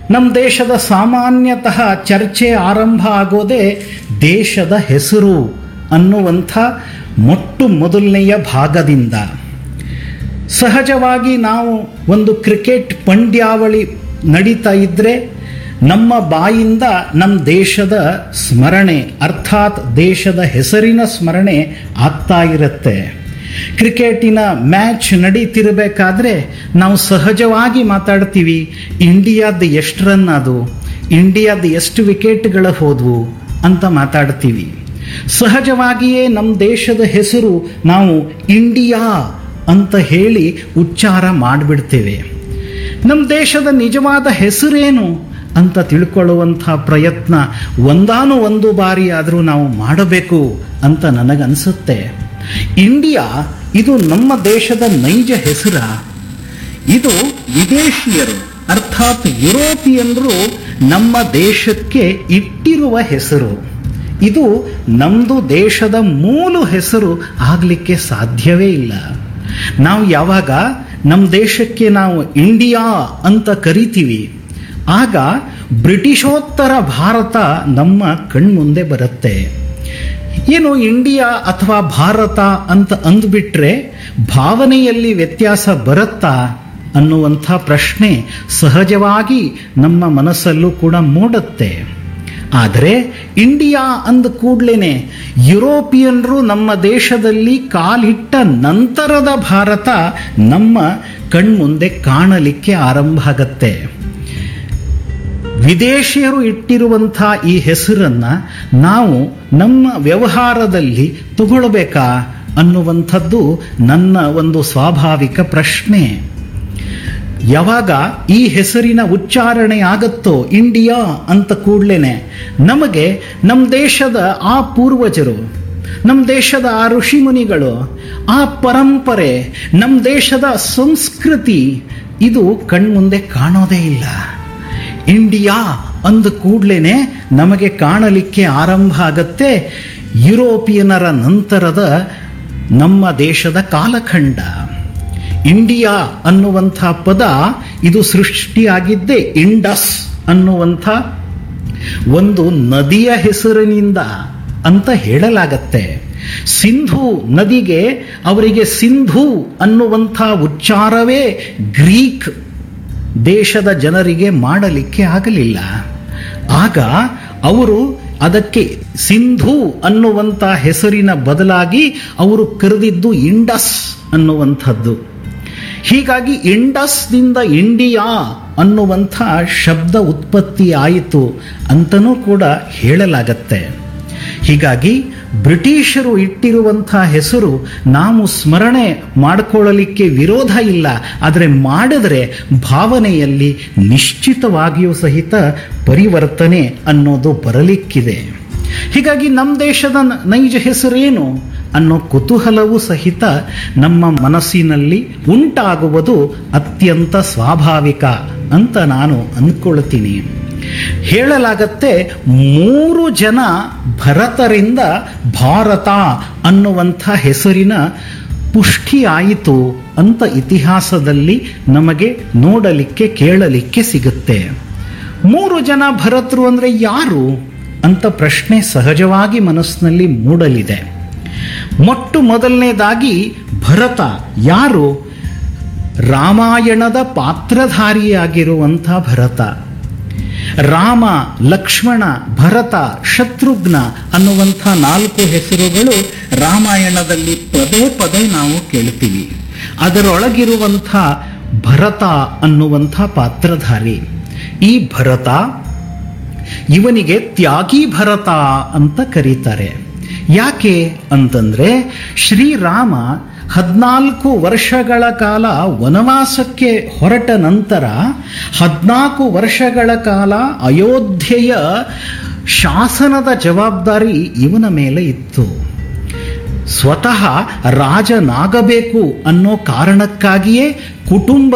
ನಮ್ಮ ದೇಶದ ಸಾಮಾನ್ಯತಃ ಚರ್ಚೆ ಆರಂಭ ಆಗೋದೇ ದೇಶದ ಹೆಸರು ಅನ್ನುವಂಥ ಮೊಟ್ಟು ಮೊದಲನೆಯ ಭಾಗದಿಂದ ಸಹಜವಾಗಿ ನಾವು ಒಂದು ಕ್ರಿಕೆಟ್ ಪಂದ್ಯಾವಳಿ ನಡೀತಾ ಇದ್ದರೆ ನಮ್ಮ ಬಾಯಿಂದ ನಮ್ಮ ದೇಶದ ಸ್ಮರಣೆ ಅರ್ಥಾತ್ ದೇಶದ ಹೆಸರಿನ ಸ್ಮರಣೆ ಆಗ್ತಾ ಇರುತ್ತೆ ಕ್ರಿಕೆಟಿನ ಮ್ಯಾಚ್ ನಡೀತಿರಬೇಕಾದ್ರೆ ನಾವು ಸಹಜವಾಗಿ ಮಾತಾಡ್ತೀವಿ ಇಂಡಿಯಾದ ಎಷ್ಟು ರನ್ ಅದು ಇಂಡಿಯಾದ ಎಷ್ಟು ವಿಕೆಟ್ಗಳ ಹೋದ್ವು ಅಂತ ಮಾತಾಡ್ತೀವಿ ಸಹಜವಾಗಿಯೇ ನಮ್ಮ ದೇಶದ ಹೆಸರು ನಾವು ಇಂಡಿಯಾ ಅಂತ ಹೇಳಿ ಉಚ್ಚಾರ ಮಾಡಿಬಿಡ್ತೇವೆ ನಮ್ಮ ದೇಶದ ನಿಜವಾದ ಹೆಸರೇನು ಅಂತ ತಿಳ್ಕೊಳ್ಳುವಂಥ ಪ್ರಯತ್ನ ಒಂದಾನು ಒಂದು ಬಾರಿ ಆದರೂ ನಾವು ಮಾಡಬೇಕು ಅಂತ ನನಗನ್ಸುತ್ತೆ ಇಂಡಿಯಾ ಇದು ನಮ್ಮ ದೇಶದ ನೈಜ ಹೆಸರ ಇದು ವಿದೇಶಿಯರು ಅರ್ಥಾತ್ ಯುರೋಪಿಯನ್ರು ನಮ್ಮ ದೇಶಕ್ಕೆ ಇಟ್ಟಿರುವ ಹೆಸರು ಇದು ನಮ್ಮದು ದೇಶದ ಮೂಲ ಹೆಸರು ಆಗಲಿಕ್ಕೆ ಸಾಧ್ಯವೇ ಇಲ್ಲ ನಾವು ಯಾವಾಗ ನಮ್ಮ ದೇಶಕ್ಕೆ ನಾವು ಇಂಡಿಯಾ ಅಂತ ಕರಿತೀವಿ ಆಗ ಬ್ರಿಟಿಷೋತ್ತರ ಭಾರತ ನಮ್ಮ ಕಣ್ಮುಂದೆ ಬರುತ್ತೆ ಏನು ಇಂಡಿಯಾ ಅಥವಾ ಭಾರತ ಅಂತ ಅಂದ್ಬಿಟ್ರೆ ಭಾವನೆಯಲ್ಲಿ ವ್ಯತ್ಯಾಸ ಬರುತ್ತಾ ಅನ್ನುವಂಥ ಪ್ರಶ್ನೆ ಸಹಜವಾಗಿ ನಮ್ಮ ಮನಸ್ಸಲ್ಲೂ ಕೂಡ ಮೂಡುತ್ತೆ ಆದರೆ ಇಂಡಿಯಾ ಅಂದ ಕೂಡಲೇ ಯುರೋಪಿಯನ್ರು ನಮ್ಮ ದೇಶದಲ್ಲಿ ಕಾಲಿಟ್ಟ ನಂತರದ ಭಾರತ ನಮ್ಮ ಕಣ್ಮುಂದೆ ಕಾಣಲಿಕ್ಕೆ ಆರಂಭ ಆಗತ್ತೆ ವಿದೇಶಿಯರು ಇಟ್ಟಿರುವಂಥ ಈ ಹೆಸರನ್ನ ನಾವು ನಮ್ಮ ವ್ಯವಹಾರದಲ್ಲಿ ತಗೊಳ್ಬೇಕಾ ಅನ್ನುವಂಥದ್ದು ನನ್ನ ಒಂದು ಸ್ವಾಭಾವಿಕ ಪ್ರಶ್ನೆ ಯಾವಾಗ ಈ ಹೆಸರಿನ ಉಚ್ಚಾರಣೆ ಆಗತ್ತೋ ಇಂಡಿಯಾ ಅಂತ ಕೂಡ್ಲೇನೆ ನಮಗೆ ನಮ್ಮ ದೇಶದ ಆ ಪೂರ್ವಜರು ನಮ್ಮ ದೇಶದ ಆ ಋಷಿಮುನಿಗಳು ಆ ಪರಂಪರೆ ನಮ್ಮ ದೇಶದ ಸಂಸ್ಕೃತಿ ಇದು ಕಣ್ಮುಂದೆ ಕಾಣೋದೇ ಇಲ್ಲ ಇಂಡಿಯಾ ಅಂದ ಕೂಡ್ಲೇನೆ ನಮಗೆ ಕಾಣಲಿಕ್ಕೆ ಆರಂಭ ಆಗತ್ತೆ ಯುರೋಪಿಯನರ ನಂತರದ ನಮ್ಮ ದೇಶದ ಕಾಲಖಂಡ ಇಂಡಿಯಾ ಅನ್ನುವಂಥ ಪದ ಇದು ಸೃಷ್ಟಿಯಾಗಿದ್ದೇ ಇಂಡಸ್ ಅನ್ನುವಂಥ ಒಂದು ನದಿಯ ಹೆಸರಿನಿಂದ ಅಂತ ಹೇಳಲಾಗತ್ತೆ ಸಿಂಧು ನದಿಗೆ ಅವರಿಗೆ ಸಿಂಧು ಅನ್ನುವಂಥ ಉಚ್ಚಾರವೇ ಗ್ರೀಕ್ ದೇಶದ ಜನರಿಗೆ ಮಾಡಲಿಕ್ಕೆ ಆಗಲಿಲ್ಲ ಆಗ ಅವರು ಅದಕ್ಕೆ ಸಿಂಧು ಅನ್ನುವಂಥ ಹೆಸರಿನ ಬದಲಾಗಿ ಅವರು ಕರೆದಿದ್ದು ಇಂಡಸ್ ಅನ್ನುವಂಥದ್ದು ಹೀಗಾಗಿ ಇಂಡಸ್ನಿಂದ ಇಂಡಿಯಾ ಅನ್ನುವಂಥ ಶಬ್ದ ಉತ್ಪತ್ತಿ ಆಯಿತು ಅಂತನೂ ಕೂಡ ಹೇಳಲಾಗತ್ತೆ ಹೀಗಾಗಿ ಬ್ರಿಟಿಷರು ಇಟ್ಟಿರುವಂಥ ಹೆಸರು ನಾವು ಸ್ಮರಣೆ ಮಾಡಿಕೊಳ್ಳಲಿಕ್ಕೆ ವಿರೋಧ ಇಲ್ಲ ಆದರೆ ಮಾಡಿದರೆ ಭಾವನೆಯಲ್ಲಿ ನಿಶ್ಚಿತವಾಗಿಯೂ ಸಹಿತ ಪರಿವರ್ತನೆ ಅನ್ನೋದು ಬರಲಿಕ್ಕಿದೆ ಹೀಗಾಗಿ ನಮ್ಮ ದೇಶದ ನೈಜ ಹೆಸರೇನು ಅನ್ನೋ ಕುತೂಹಲವೂ ಸಹಿತ ನಮ್ಮ ಮನಸ್ಸಿನಲ್ಲಿ ಉಂಟಾಗುವುದು ಅತ್ಯಂತ ಸ್ವಾಭಾವಿಕ ಅಂತ ನಾನು ಅಂದ್ಕೊಳ್ತೀನಿ ಹೇಳಲಾಗತ್ತೆ ಮೂರು ಜನ ಭರತರಿಂದ ಭಾರತ ಅನ್ನುವಂಥ ಹೆಸರಿನ ಪುಷ್ಟಿ ಆಯಿತು ಅಂತ ಇತಿಹಾಸದಲ್ಲಿ ನಮಗೆ ನೋಡಲಿಕ್ಕೆ ಕೇಳಲಿಕ್ಕೆ ಸಿಗುತ್ತೆ ಮೂರು ಜನ ಭರತರು ಅಂದರೆ ಯಾರು ಅಂತ ಪ್ರಶ್ನೆ ಸಹಜವಾಗಿ ಮನಸ್ಸಿನಲ್ಲಿ ಮೂಡಲಿದೆ ಮೊಟ್ಟು ಮೊದಲನೇದಾಗಿ ಭರತ ಯಾರು ರಾಮಾಯಣದ ಪಾತ್ರಧಾರಿಯಾಗಿರುವಂಥ ಭರತ ರಾಮ ಲಕ್ಷ್ಮಣ ಭರತ ಶತ್ರುಘ್ನ ಅನ್ನುವಂಥ ನಾಲ್ಕು ಹೆಸರುಗಳು ರಾಮಾಯಣದಲ್ಲಿ ಪದೇ ಪದೇ ನಾವು ಕೇಳ್ತೀವಿ ಅದರೊಳಗಿರುವಂಥ ಭರತ ಅನ್ನುವಂಥ ಪಾತ್ರಧಾರಿ ಈ ಭರತ ಇವನಿಗೆ ತ್ಯಾಗಿ ಭರತ ಅಂತ ಕರೀತಾರೆ ಯಾಕೆ ಅಂತಂದ್ರೆ ಶ್ರೀರಾಮ ಹದಿನಾಲ್ಕು ವರ್ಷಗಳ ಕಾಲ ವನವಾಸಕ್ಕೆ ಹೊರಟ ನಂತರ ಹದಿನಾಲ್ಕು ವರ್ಷಗಳ ಕಾಲ ಅಯೋಧ್ಯೆಯ ಶಾಸನದ ಜವಾಬ್ದಾರಿ ಇವನ ಮೇಲೆ ಇತ್ತು ಸ್ವತಃ ರಾಜನಾಗಬೇಕು ಅನ್ನೋ ಕಾರಣಕ್ಕಾಗಿಯೇ ಕುಟುಂಬ